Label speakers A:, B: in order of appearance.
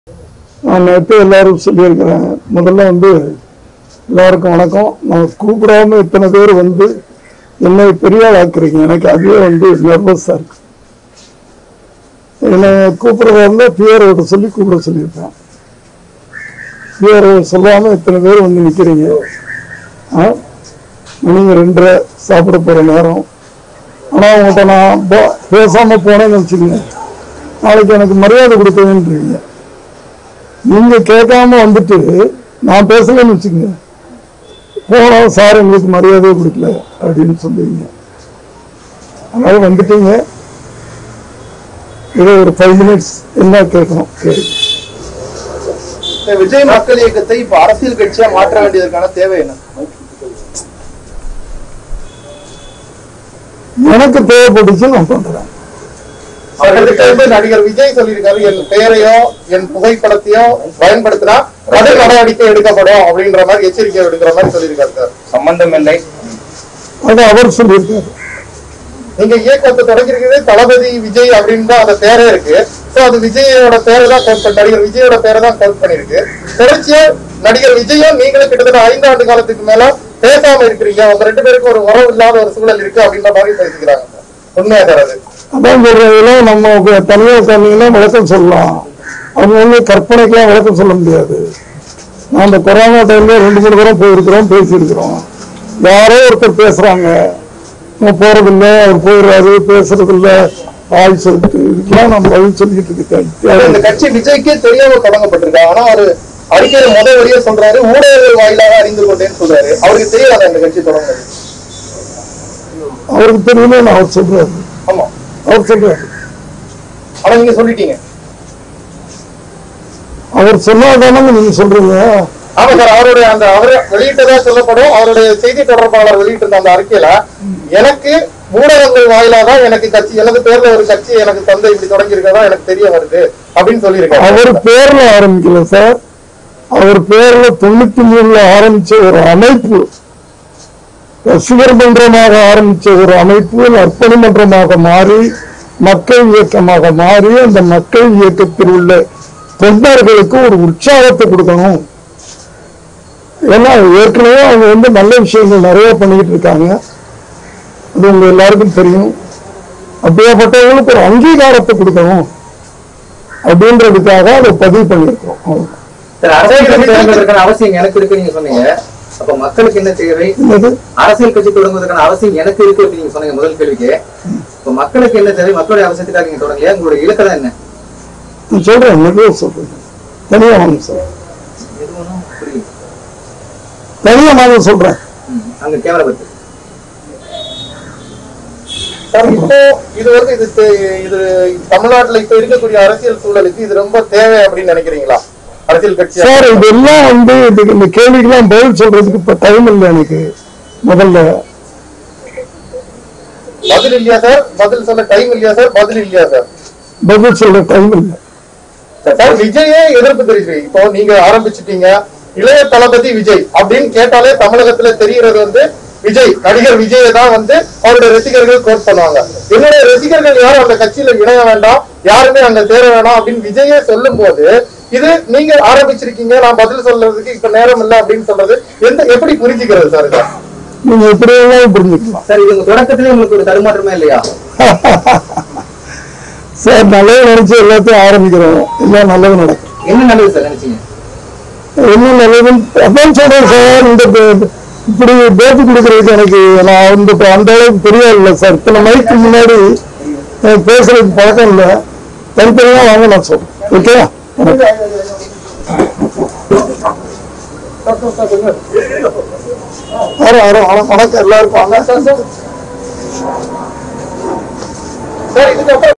A: நான் நேற்று எல்லாரும் சொல்லியிருக்கிறேன் முதல்ல வந்து எல்லாருக்கும் வணக்கம் நான் கூப்பிடாம இத்தனை பேர் வந்து என்னை பெரிய ஆள் ஆக்குறீங்க எனக்கு அதுவே வந்து நர்வஸாக இருக்கு என்னை கூப்பிடுறதா இருந்தால் பிஆர்ஓட சொல்லி கூப்பிட சொல்லியிருப்பேன் பிஆர்ஓ சொல்லாமல் இத்தனை பேர் வந்து நிற்கிறீங்க ஆ மணிங்க ரெண்டரை சாப்பிட போகிற நேரம் ஆனால் உங்கள்கிட்ட நான் போ- பேசாம போனேன்னு வச்சுக்கோங்க நாளைக்கு எனக்கு மரியாதை கொடுப்பேன்றீங்க நீங்க கேட்காம வந்துட்டு நான் பேசலன்னு வச்சுக்கோங்க போனா சார் எங்களுக்கு மரியாதையே கொடுக்கல அப்படின்னு சொல்லுவீங்க அதனால வந்துட்டீங்க ஏதோ ஒரு ஃபைவ் மினிட்ஸ் என்ன கேட்கணும் கேளுங்க
B: இந்த விஜய் மக்கள் இயக்கத்தை இப்ப அரசியல் கட்சியா மாற்ற வேண்டியதற்கான தேவை என்ன
A: எனக்கு தேவைப்பட்டுச்சு நான் பண்றேன்
B: அவர்களுக்கு வந்து நடிகர் விஜய் சொல்லியிருக்காரு என் பெயரையோ என் புகைப்படத்தையோ பயன்படுத்தினா கடும் நடவடிக்கை எடுக்கப்படும் அப்படின்ற மாதிரி எச்சரிக்கை எடுக்கிற மாதிரி சொல்லியிருக்காரு சார்
C: சம்பந்தம் இல்லை
A: அது அவர் சொல்லியிருக்காரு
B: நீங்க இயக்கத்தை தொடங்கிருக்கிறதே தளபதி விஜய் அப்படின்னு தான் அந்த பேரே இருக்கு சோ அது விஜயோட பேரை தான் கவுண்ட் பண்ணி நடிகர் விஜயோட பேரை தான் கவுண்ட் பண்ணிருக்கு தொடர்ச்சியா நடிகர் விஜயும் நீங்களும் கிட்டத்தட்ட ஐந்து ஆண்டு காலத்துக்கு மேல பேசாம இருக்கிறீங்க உங்க ரெண்டு பேருக்கும் ஒரு உறவு இல்லாத ஒரு சூழல் இருக்கு அப்படின்ற மாதிரி பேசிக்கிறாங்க சார். உண்மையா சார் அது
A: அதான் சொல்றதுல நம்ம உக்க- தனியா உட்காந்தீங்கன்னா விளக்கம் சொல்லலாம் அவங்க வந்து கற்பனைக்கெல்லாம் விளக்கம் சொல்ல முடியாது நான் அந்த கொரோனா டைம்ல ரெண்டு மூணு தடவை போயிருக்கிறோம் பேசியிருக்கிறோம் யாரோ ஒருத்தர் பேசுறாங்க நம்ம போறதில்ல அவர் போயிடுறாரு பேசுறது இல்ல ஆள் சொல்லிட்டு இதுக்கெல்லாம் நம்ம பதில் சொல்லிட்டு
B: இந்த
A: இருக்கேன்
B: கட்சி விஜய்க்கே தெரியாம தொடங்கப்பட்டிருக்கு ஆனா ஒரு அறிக்கையில முதல் வழியா சொல்றாரு ஊடகங்கள் வாயிலாக அறிந்து கொண்டேன்னு சொல்றாரு அவருக்கு தெரியாத இந்த கட்சி தொடங்குது
A: அவருக்கு தெரியல அவர் சொல்றாரு
B: ஆமா
A: அவர் சொல்றாரு
B: ஆனா நீங்க சொல்லிட்டீங்க
A: அவர் சொன்னாதானங்க நீங்க சொல்றீங்க
B: ஆமா சார் அவருடைய அந்த அவர் வெளியிட்டதா சொல்லப்படும் அவருடைய செய்தி தொடர்பாளர் வெளியிட்டிருந்த அந்த அறிக்கையில எனக்கு ஊடகங்கள் வாயிலாக தான் எனக்கு கட்சி எனது பேர்ல ஒரு கட்சி எனக்கு தந்தை இப்படி தொடங்கி இருக்கதா எனக்கு தெரிய வருது அப்படின்னு சொல்லியிருக்காரு
A: அவர் பேர்ல ஆரம்பிக்கல சார் அவர் பேர்ல தொண்ணூத்தி மூணுல ஆரம்பிச்ச ஒரு அமைப்பு ரசிகர் மன்றமாக ஆரம்பிச்ச ஒரு அமைப்பு நற்பணி மன்றமாக மாறி மக்கள் இயக்கமாக மாறி அந்த மக்கள் இயக்கத்தில் உள்ள தொண்டர்களுக்கு ஒரு உற்சாகத்தை கொடுக்கணும் ஏன்னா ஏற்கனவே அவங்க வந்து நல்ல விஷயங்கள் நிறைய பண்ணிக்கிட்டு இருக்காங்க அது உங்க எல்லாருக்கும் தெரியும் அப்படியேப்பட்டவங்களுக்கு ஒரு அங்கீகாரத்தை கொடுக்கணும் அப்படின்றதுக்காக அதை பதிவு பண்ணியிருக்கோம் அவ்வளவுதான்.
C: சார் அரசியல் கட்சி தொடங்குவதற்கான அவசியம் எனக்கு இருக்கு நீங்க சொன்னீங்க அப்ப மக்களுக்கு என்ன தேவை
A: என்னது
C: அரசியல் கட்சி தொடங்குவதற்கான அவசியம் எனக்கு இருக்கு அப்படின்னு நீங்க சொன்னீங்க முதல் கேள்விக்கு இப்ப மக்களுக்கு என்ன தேவை மக்களுடைய அவசியத்துக்காக நீங்க தொடங்கலையா உங்களுடைய இலக்கணம் என்ன
A: நான் சொல்றேன் மெதுவாக சொல்றேன் தனியா வாங்க சார்
C: எது ஒண்ணும் புரியல
A: தனியா வாங்க சொல்றேன்
C: ம். அங்க கேமரா பத்தி
B: சார் இப்போ இது வந்து இது தே- இது தமிழ்நாட்டுல இப்ப இருக்கக்கூடிய அரசியல் சூழலுக்கு இது ரொம்ப தேவை அப்படின்னு நினைக்கிறீங்களா அரசியல் கட்சி
A: சார் இதெல்லாம் வந்து இதுக்கு இந்த கேள்விக்கெல்லாம் பதில் சொல்றதுக்கு இப்ப டைம் இல்லை எனக்கு முதல்ல
B: பதில் இல்லையா சார் பதில் சொல்ல டைம் இல்லையா சார் பதில் இல்லையா சார்
A: பதில் சொல்ற டைம் இல்லை
B: சார் விஜயே எதிர்ப்பு தெரிவிச்சு இப்போ நீங்க ஆரம்பிச்சிட்டீங்க இளைய தளபதி விஜய் அப்படின்னு கேட்டாலே தமிழகத்துல தெரிகிறது வந்து விஜய் நடிகர் விஜயை தான் வந்து அவருடைய ரசிகர்கள் கோட் பண்ணுவாங்க என்னுடைய ரசிகர்கள் யாரும் அந்த கட்சியில இணைய வேண்டாம் யாருமே அங்க சேர வேண்டாம் அப்படின்னு விஜயே சொல்லும் போது இது நீங்க ஆரம்பிச்சிருக்கீங்க நான் பதில் சொல்றதுக்கு இப்ப நேரம் இல்லை அப்படின்னு சொல்றது எந்த எப்படி புரிஞ்சுக்கிறது சார் இதை
A: நீங்க எப்படி வேணாலும் புரிஞ்சுக்கலாம்
C: சார் இது உங்க தொடக்கத்திலே உங்களுக்கு ஒரு தடுமாற்றமே இல்லையா
A: சார் நல்லது நினைச்சு எல்லாத்தையும் ஆரம்பிக்கிறோம் எல்லாம் நல்லது நடக்கும்
C: என்ன நல்லது சார் நினைச்சீங்க
A: என்ன நல்லதுன்னு அதான் சொல்றேன் சார் இந்த பே- இப்படி பேட்டி கொடுக்கறதுக்கு எனக்கு நான் அந்த அந்த அளவுக்கு பெரிய இல்லை சார் இத்தனை மைக்கு முன்னாடி எனக்கு பேசுறதுக்கு பழக்கம் இல்லை தனித்தனியா வாங்க நான் சொல்றேன் ஓகே வரோம் வரோம் வணக்கம் எல்லாருக்கும் வாங்க
B: சார் இதுக்கப்புறம்